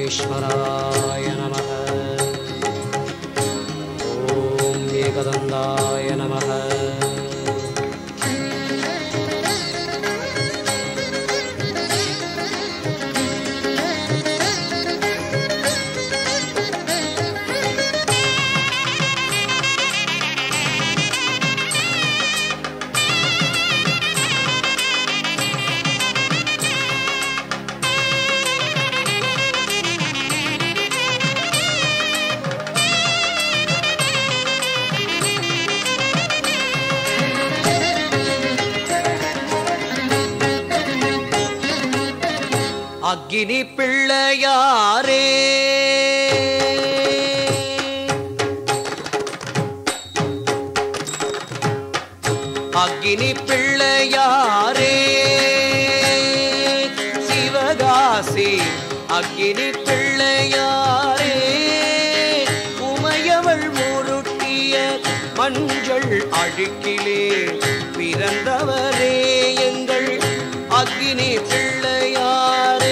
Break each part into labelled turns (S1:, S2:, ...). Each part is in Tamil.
S1: विघ्नेश्वराय नमः ॐ एकदन्ताय नमः அக்கினி பிள்ளையாரே அக்கினி பிள்ளையாரே சிவகாசி அக்கினி பிள்ளையாரே உமையவள் முருட்டிய மஞ்சள் அழுக்கிலே பிறந்தவரே எங்கள் அக்கினி பிள்ளையாரே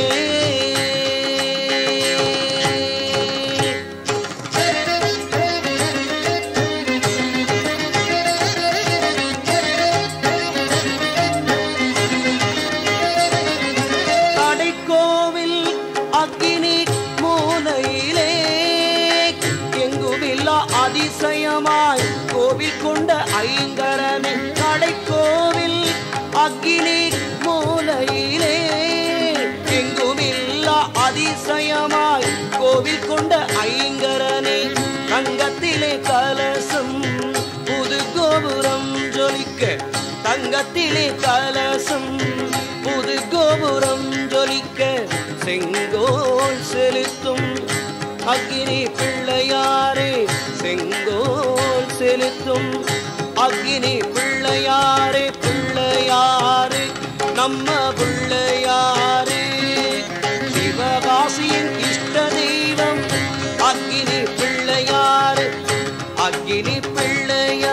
S1: கடைக்கோவில் அக்கினி மூலையிலே எங்குமில்லா அதிசயமாய் கோவில் கொண்ட ஐங்கரனே கடைக்கோவில் அக்கினி மூலையிலே எங்குமில்லா அதிசயமாய் கோவில் கொண்ட ஐங்கரனே தங்கத்திலே கலசம் புது கோபுரம் ஜொலிக்க தங்கத்திலே கலசம் புது கோபுரம் ஜொலிக்க செங்கோல் செலுத்தும் அக்கினி பிள்ளையாரே செங்கோல் செலுத்தும் அக்கினி பிள்ளையாரே பிள்ளையாரே நம்ம பிள்ளையாரே சிவகாசியின் இஷ்ட தெய்வம் அக்கினி பிள்ளையாரே அக்கினி பிள்ளையாரே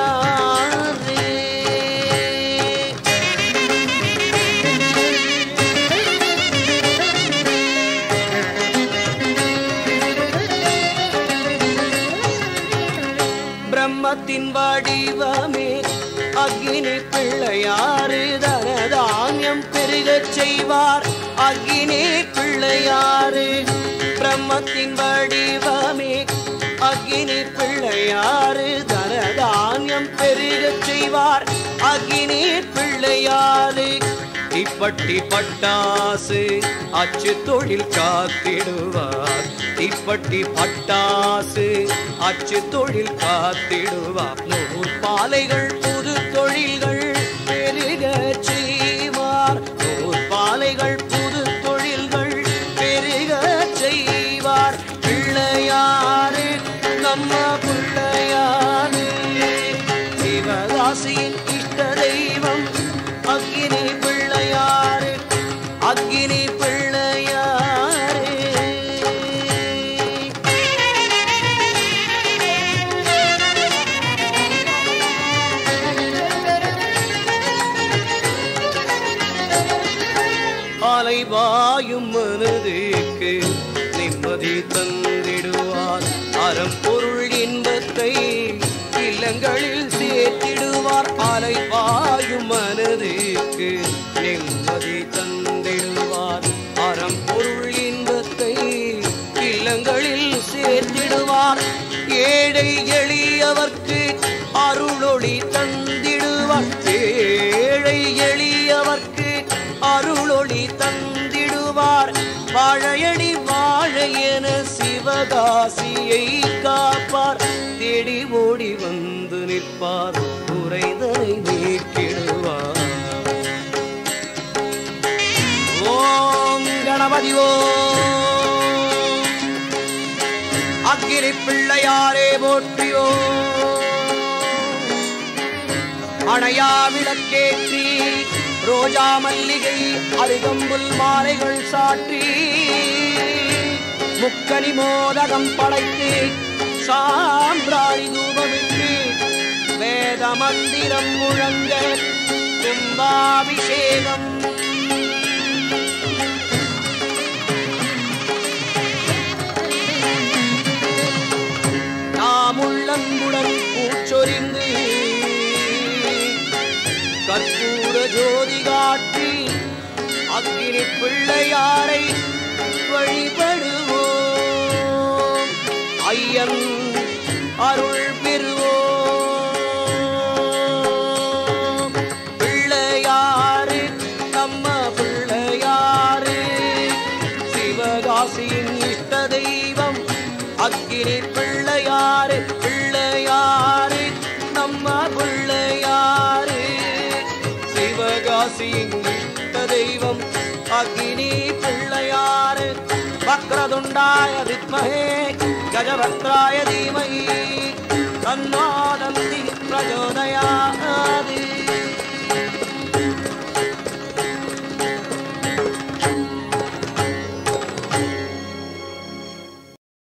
S1: பிரம்மத்தின் வடிவமே அக்னி பிள்ளையாறு தனதானியம் பெருகச் செய்வார் அக்னி பிள்ளையாறு பிரம்மத்தின் வடிவமே அக்னி பிள்ளையாறு தனதானியம் பெருகச் செய்வார் அக்னி பிள்ளையாறு தீப்பட்டி பட்டாசு அச்சு தொழில் காத்திடுவார் தீப்பட்டி பட்டாசு அச்சு தொழில் காத்திடுவார் நூறு பாலைகள் புது தொழில்கள் பெருக செய்வார் நூறு பாலைகள் புது தொழில்கள் பெருக செய்வார் பிள்ளையாரு நம்ம பிள்ளையாரு சிவகாசியின் இஷ்ட தெய்வம் அக்கினி பிள்ளையாரு அக்கினி பிள்ளையாரே அலைவாயும் மனதுக்கு நிம்மதி தந்திடுவார் அறம் பொருள் இன்பத்தை இல்லங்களில் சேர்த்திடுவார் அலைவாயும் மனதுக்கு நிம்மதி தந்திடுவார் அறம் பொருள் இன்பத்தை இல்லங்களில் சேர்த்திடுவார் ஏழை எளியவர்க்கு அருளொளி தந்திடுவார் ஏழை எளியவர்க்கு அருளொளி தந்திடுவார் வாழையடி வாழை என சிவகாசியை காப்பார் தேடி ஓடி வந்து நிற்பார் குறைதலை நீக்கிடுவார் ஓம் கணபதி ஓம் அக்கிரி பிள்ளையாரே போற்றியோ அணையா விளக்கேற்றி ரோஜா மல்லிகை அருகம்புல் மாலைகள் சாற்றி முக்கனி மோதகம் படைத்து சாம்பிராணி தூபமிட்டு வேத மந்திரம் முழங்க கும்பாபிஷேகம் பிள்ளையாரை வழிபடுவோம் ஐயன் அருள் பெறுவோம் பிள்ளையாரு நம்ம பிள்ளையாரு சிவகாசியின் இஷ்ட தெய்வம் அக்கினி பிள்ளையாரு பிள்ளையாரு நம்ம பிள்ளையாரு சிவகாசியின் இஷ்ட தெய்வம் அக்னி பிள்ளையாரு வக்ரதுண்டாய வித்மஹே கஜவக்ராய தீமஹி தன்னோ தந்தி பிரச்சோதயாத்